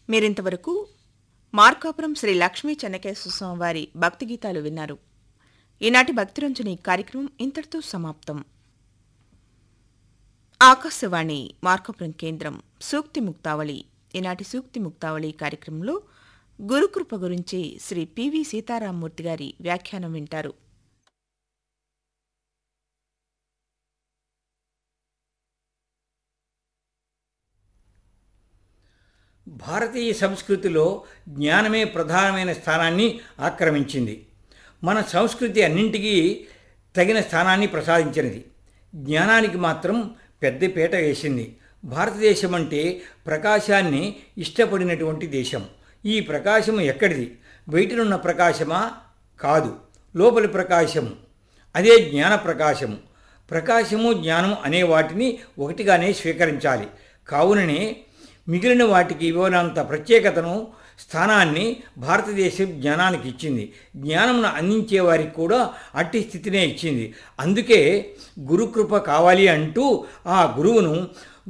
మీరింతవరకు మార్కాపురం శ్రీ లక్ష్మీ చెన్నకేశ్వర స్వామి వారి భక్తి గీతాలు విన్నారు ఈనాటి భక్తిరంజని కార్యక్రమం ఇంతటితో సమాప్తం ఆకాశవాణి మార్కాపురం కేంద్రం సూక్తి ముక్తావళి ఈనాటి సూక్తి ముక్తావళి కార్యక్రమంలో గురుకృప గురించి శ్రీ పివి సీతారామమూర్తి గారి వ్యాఖ్యానం వింటారు భారతీయ సంస్కృతిలో జ్ఞానమే ప్రధానమైన స్థానాన్ని ఆక్రమించింది మన సంస్కృతి అన్నింటికీ తగిన స్థానాన్ని ప్రసాదించినది జ్ఞానానికి మాత్రం పెద్దపీట వేసింది భారతదేశం అంటే ప్రకాశాన్ని ఇష్టపడినటువంటి దేశం ఈ ప్రకాశం ఎక్కడిది బయటనున్న ప్రకాశమా కాదు లోపలి ప్రకాశము అదే జ్ఞాన ప్రకాశము ప్రకాశము జ్ఞానం అనే వాటిని ఒకటిగానే స్వీకరించాలి కావుననే మిగిలిన వాటికి ఇవ్వనంత ప్రత్యేకతను స్థానాన్ని భారతదేశం జ్ఞానానికి ఇచ్చింది జ్ఞానమును అందించే వారికి కూడా అట్టి స్థితినే ఇచ్చింది అందుకే గురుకృప కావాలి అంటూ ఆ గురువును